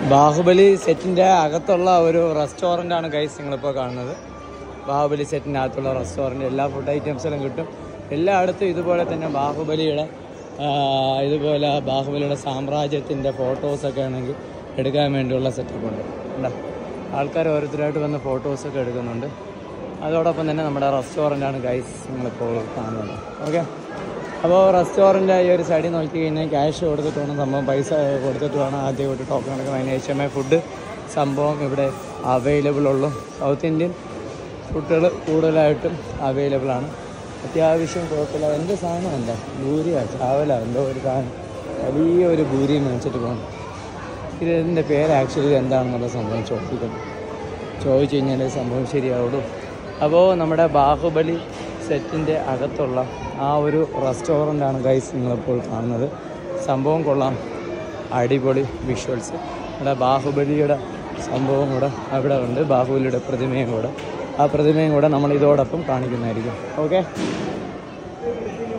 ബാഹുബലി സെറ്റിന്റെ അകത്തുള്ള ഒരു റെസ്റ്റോറൻ്റ് ആണ് ഗൈസ് നിങ്ങളിപ്പോൾ കാണുന്നത് ബാഹുബലി സെറ്റിൻ്റെ അകത്തുള്ള റെസ്റ്റോറൻറ്റ് എല്ലാ ഫുഡ് ഐറ്റംസിലും കിട്ടും എല്ലായിടത്തും ഇതുപോലെ തന്നെ ബാഹുബലിയുടെ ആ, ഇതുപോലെ ബാഹുബലിയുടെ സാമ്രാജ്യത്തിൻ്റെ ഫോട്ടോസൊക്കെ ആണെങ്കിൽ എടുക്കാൻ വേണ്ടിയുള്ള സെറ്റപ്പ് ഉണ്ട് എന്താ ആൾക്കാർ ഓരോരുത്തരായിട്ട് വന്ന് ഫോട്ടോസൊക്കെ എടുക്കുന്നുണ്ട് അതോടൊപ്പം തന്നെ നമ്മുടെ റെസ്റ്റോറൻ്റാണ് ഗൈസ് നിങ്ങളിപ്പോൾ കാണുന്നത് ഓക്കെ അപ്പോൾ റെസ്റ്റോറൻ്റ് ഈ ഒരു സൈഡിൽ നോക്കി കഴിഞ്ഞാൽ ക്യാഷ് കൊടുത്തിട്ട് വേണം സംഭവം പൈസ കൊടുത്തിട്ട് വേണം ആദ്യം ഒരു ടോക്കൺ എടുക്കാൻ അതിന് ശേഷമേ ഫുഡ് സംഭവം ഇവിടെ അവൈലബിൾ ഉള്ളൂ സൗത്ത് ഇന്ത്യൻ ഫുഡുകൾ കൂടുതലായിട്ടും അവൈലബിൾ ആണ് അത്യാവശ്യം കുഴപ്പമില്ല എന്ത് സാധനം എന്താ ഭൂരിയാ ചാവല എന്തോ ഒരു സാധനം വലിയൊരു ഭൂരി മേടിച്ചിട്ട് പോകണം ഇതിൻ്റെ പേര് ആക്ച്വലി എന്താണെന്നുള്ള സംഭവം ചോദിക്കണം ചോദിച്ചു കഴിഞ്ഞാൽ സംഭവം ശരിയാവുള്ളൂ അപ്പോൾ നമ്മുടെ ബാഹുബലി സെറ്റിൻ്റെ അകത്തുള്ള ആ ഒരു റെസ്റ്റോറൻ്റാണ് ഗൈസ് നിങ്ങളിപ്പോൾ കാണുന്നത് സംഭവം കൊള്ളാം അടിപൊളി വിഷ്വൽസ് ഇവിടെ ബാഹുബലിയുടെ സംഭവം കൂടെ അവിടെ ഉണ്ട് ബാഹുബലിയുടെ പ്രതിമയും കൂടെ ആ പ്രതിമയും കൂടെ നമ്മൾ ഇതോടൊപ്പം കാണിക്കുന്നതായിരിക്കും ഓക്കെ